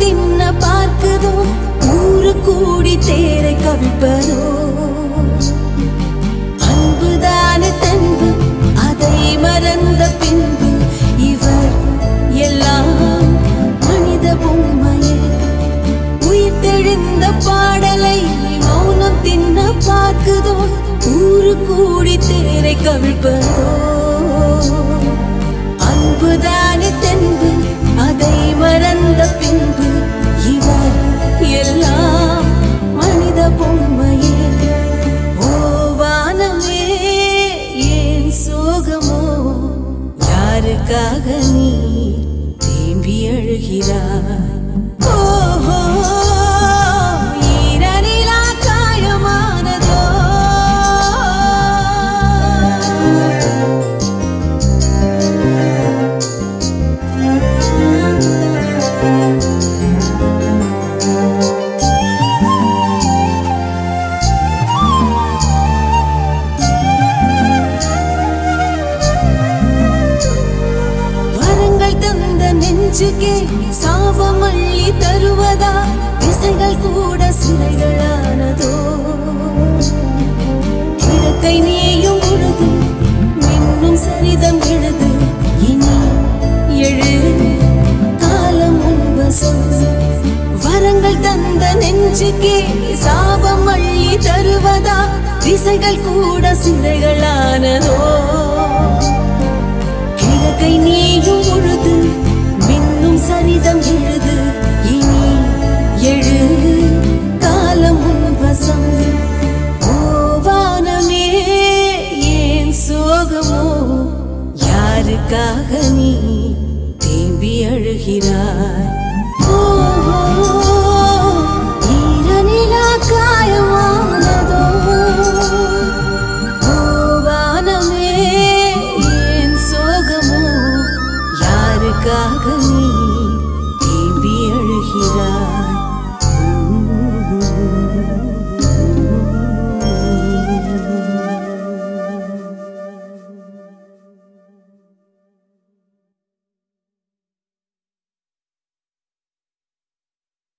தின்ன பார்க்குதோ ஊரு கூடி தேரை கவிப்பதோ அன்புதானே தன்பு அதை மறந்த பின்பு இவர் எல்லாம் மனித பொம்மையே உயிர் தெழுந்த பாடலை மௌனம் தின்ன பார்க்குதோ ஊரு கூடி தேரை கவிழ்ப்பதோ அன்புதானே தென்பு அதை மறந்த பின்பு இவர் எல்லாம் மனித பொம்மையே ஓ வானமே ஏன் சோகமோ யாருக்காக நீ தேம்பி அழுகிறாய் ஓஹோ ஈரநிலா காயமானதோ வரங்கள் தந்த நெஞ்சுக்கே சாபம் அள்ளி தருவதா திசைகள் கூட சிறைகளானதோ கிழக்கை நீயும் உழுது மின்னும் சரிதம் எழுது இனி எழு காலம் உன்வசம் வரங்கள் தந்த நெஞ்சுக்கே சாபம் அள்ளி தருவதா திசைகள் கூட சிறைகளானதோ கிழக்கை நீயும் உழுது மின்னும் சரிதம் எழுது